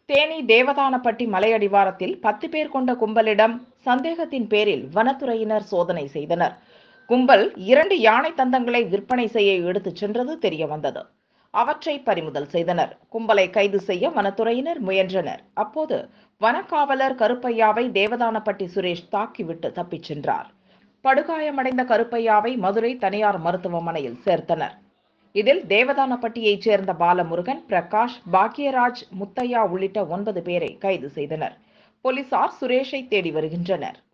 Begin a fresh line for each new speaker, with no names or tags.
தேனி தேவதானப்பட்டி மலையடிவாரத்தில் பத்து பேர் கொண்ட கும்பலிடம் சந்தேகத்தின் பேரில் வனத்துறையினர் சோதனை செய்தனர் கும்பல் இரண்டு யானை தந்தங்களை விற்பனை செய்ய எடுத்துச் சென்றது தெரிய வந்தது அவற்றை பறிமுதல் செய்தனர் கும்பலை கைது செய்ய வனத்துறையினர் முயன்றனர் அப்போது வனக்காவலர் கருப்பையாவை தேவதானப்பட்டி சுரேஷ் தாக்கிவிட்டு தப்பிச் சென்றார் படுகாயமடைந்த கருப்பையாவை மதுரை தனியார் மருத்துவமனையில் சேர்த்தனர் இதில் தேவதானப்பட்டியைச் சேர்ந்த பாலமுருகன் பிரகாஷ் பாக்யராஜ் முத்தையா உள்ளிட்ட ஒன்பது பேரை கைது செய்தனர் போலீசார் சுரேஷை தேடி வருகின்றனர்